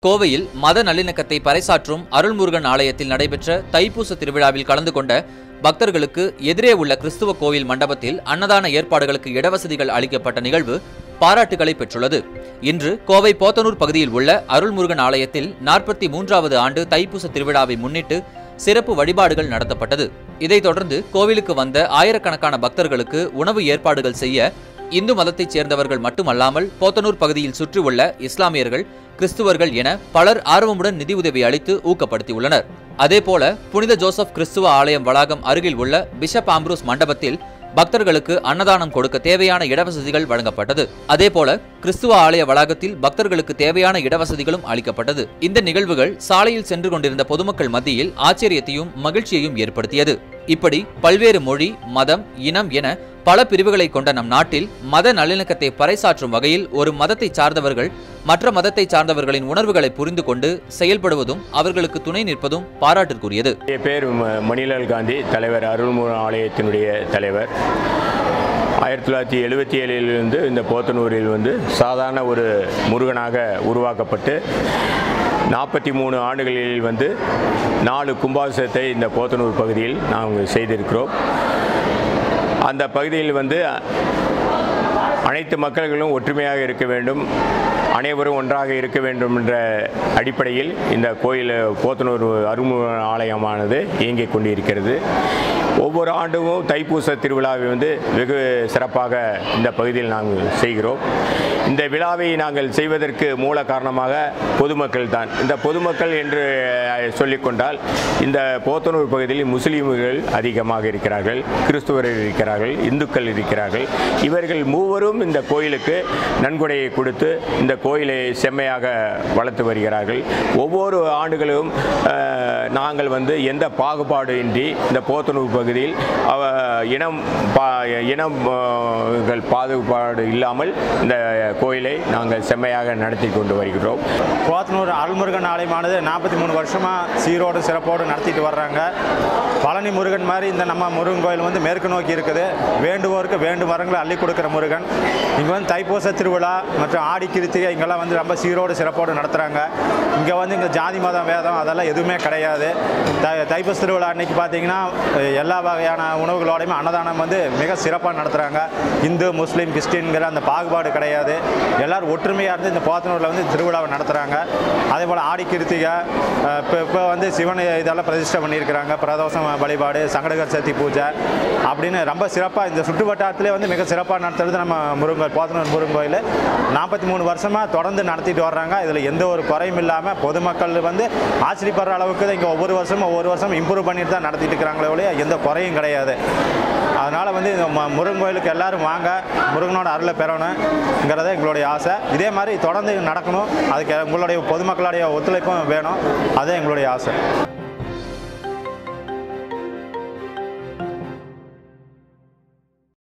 கோவையில் மத நல்லிணக்கத்தை பறைசாற்றும் அருள்முருகன் ஆலயத்தில் நடைபெற்ற தைப்பூச திருவிழாவில் கலந்து கொண்ட பக்தர்களுக்கு எதிரே உள்ள கிறிஸ்துவ கோவில் மண்டபத்தில் அன்னதான ஏற்பாடுகளுக்கு இடவசதிகள் அளிக்கப்பட்ட நிகழ்வு பாராட்டுகளை பெற்றுள்ளது இன்று கோவை போத்தனூர் பகுதியில் உள்ள அருள்முருகன் ஆலயத்தில் நாற்பத்தி மூன்றாவது ஆண்டு தைப்பூச திருவிழாவை முன்னிட்டு சிறப்பு வழிபாடுகள் நடத்தப்பட்டது இதைத் தொடர்ந்து கோவிலுக்கு வந்த ஆயிரக்கணக்கான பக்தர்களுக்கு உணவு ஏற்பாடுகள் செய்ய இந்து மதத்தைச் சேர்ந்தவர்கள் மட்டுமல்லாமல் போத்தனூர் பகுதியில் சுற்றியுள்ள இஸ்லாமியர்கள் கிறிஸ்துவர்கள் என பலர் ஆர்வமுடன் நிதியுதவி அளித்து ஊக்கப்படுத்தியுள்ளனர் அதேபோல புனித ஜோசப் கிறிஸ்துவ ஆலயம் வளாகம் அருகில் உள்ள பிஷப் ஆம்ப்ரூஸ் மண்டபத்தில் பக்தர்களுக்கு அன்னதானம் கொடுக்க தேவையான இடவசதிகள் வழங்கப்பட்டது அதேபோல கிறிஸ்துவ ஆலய வளாகத்தில் பக்தர்களுக்கு தேவையான இடவசதிகளும் அளிக்கப்பட்டது இந்த நிகழ்வுகள் சாலையில் சென்று கொண்டிருந்த பொதுமக்கள் மத்தியில் ஆச்சரியத்தையும் மகிழ்ச்சியையும் ஏற்படுத்தியது இப்படி பல்வேறு மொழி மதம் இனம் என பல பிரிவுகளை கொண்ட நம் நாட்டில் மத நல்லிணக்கத்தை பறைசாற்றும் வகையில் ஒரு மதத்தை சார்ந்தவர்கள் மற்ற மதத்தை சார்ந்தவர்களின் உணர்வுகளை புரிந்து கொண்டு செயல்படுவதும் அவர்களுக்கு துணை நிற்பதும் பாராட்டிற்குரியது என் பேர் ம- மணிலால் காந்தி தலைவர் அருள்முருகன் ஆலயத்தினுடைய தலைவர் ஆயிரத்தி தொள்ளாயிரத்தி எழுபத்தி ஏழிலிருந்து இந்த போத்தனூரில் வந்து சாதாரண ஒரு முருகனாக உருவாக்கப்பட்டு நாற்பத்தி மூணு ஆண்டுகளில் வந்து நாலு கும்பாபிஷேகத்தை இந்த போத்தனூர் பகுதியில் நாங்கள் செய்திருக்கிறோம் அந்த பகுதியில் வந்து அனைத்து மக்கள்களும் ஒற்றுமையாக இருக்க வேண்டும் அனைவரும் ஒன்றாக இருக்க வேண்டும் என்ற அடிப்படையில் இந்த கோயில் போத்தனூர் அருள்முருகன் ஆலயமானது இயங்கிக் கொண்டிருக்கிறது ஒவ்வொரு ஆண்டும் தைப்பூச திருவிழாவை வந்து வெகு சிறப்பாக இந்த பகுதியில் நாங்கள் செய்கிறோம் இந்த விழாவை நாங்கள் செய்வதற்கு மூல காரணமாக பொதுமக்கள் தான் இந்த பொதுமக்கள் என்று அஹ், சொல்லிக்கொண்டால் இந்த போத்தனூர் பகுதியில் முஸ்லீம்கள் அதிகமாக இருக்கிறார்கள் கிறிஸ்துவர்கள் இருக்கிறார்கள் இந்துக்கள் இருக்கிறார்கள் இவர்கள் மூவரும் இந்த கோயிலுக்கு நன்கொடையை கொடுத்து இந்த கோயிலை செம்மையாக வளர்த்து வருகிறார்கள் ஒவ்வொரு ஆண்டுகளும் அஹ், நாங்கள் வந்து எந்த பாகுபாடு இன்றி இந்த போத்தனூர் பகுதியில் அவ இனம் பா இனம் அஹ், கள் பாகுபாடு இல்லாமல் இந்த கோயிலை நாங்கள் செம்மையாக நடத்தி கொண்டு வருகிறோம் போத்தனூர் அருள்முருகன் ஆலயமானது நாற்பத்தி மூணு வருஷமாக சீரோடு சிறப்போடு நடத்திட்டு வர்றாங்க பழனி முருகன் மாதிரி இந்த நம்ம முருகன் கோயில் வந்து மேற்கு நோக்கி இருக்குது வேண்டுவோருக்கு வேண்டும் வரங்களை அள்ளி கொடுக்குற முருகன் இங்கே வந்து தைப்பூச திருவிழா மற்றும் ஆடி கிருத்திகை இங்கெல்லாம் வந்து ரொம்ப சீரோடு சிறப்போடு நடத்துகிறாங்க இங்கே வந்து இங்கே ஜாதி மதம் வேதம் அதெல்லாம் எதுவுமே கிடையாது தை தைப்பூச திருவிழா அன்னைக்கு பார்த்தீங்கன்னா எல்லா வகையான உணவுகளோடையுமே அன்னதானம் வந்து மிக சிறப்பாக நடத்துகிறாங்க இந்து முஸ்லீம் கிறிஸ்டின்கிற அந்த பாகுபாடு கிடையாது எல்லாரும் ஒற்றுமையாக இருந்து இந்த போத்தனூரில் வந்து திருவிழாவை நடத்துகிறாங்க அதே போல் ஆடி கிருத்திகை இப்போ இப்போ வந்து சிவன் இதெல்லாம் பிரதிஷ்டை பண்ணியிருக்கிறாங்க பிரதோஷம் வழிபாடு சங்கடகர் சதுர்த்தி பூஜை அப்படின்னு ரொம்ப சிறப்பாக இந்த சுற்று வட்டாரத்திலே வந்து மிக சிறப்பாக நடத்துறது நம்ம முருங்கன் போத்தனூர் முருகன் கோயில் நாற்பத்தி மூணு வருஷமாக தொடர்ந்து நடத்திட்டு வர்றாங்க இதில் எந்த ஒரு குறையும் இல்லாமல் பொதுமக்கள் வந்து ஆச்சரியப்படுற அளவுக்கு தான் இங்கே ஒவ்வொரு வருஷமும் ஒவ்வொரு வருஷம் இம்ப்ரூவ் பண்ணிட்டு தான் நடத்திட்டு இருக்கிறாங்களே ஒழிய எந்த குறையும் கிடையாது அதனால் வந்து இந்த ம- முருகன் கோயிலுக்கு எல்லாரும் வாங்க முருகனோட அருளை பெறணுங்கிறத எங்களுடைய ஆசை இதே மாதிரி தொடர்ந்து நடக்கணும் அதுக்கு உங்களுடைய பொதுமக்களுடைய ஒத்துழைப்பும் வேணும் அதுதான் எங்களுடைய ஆசை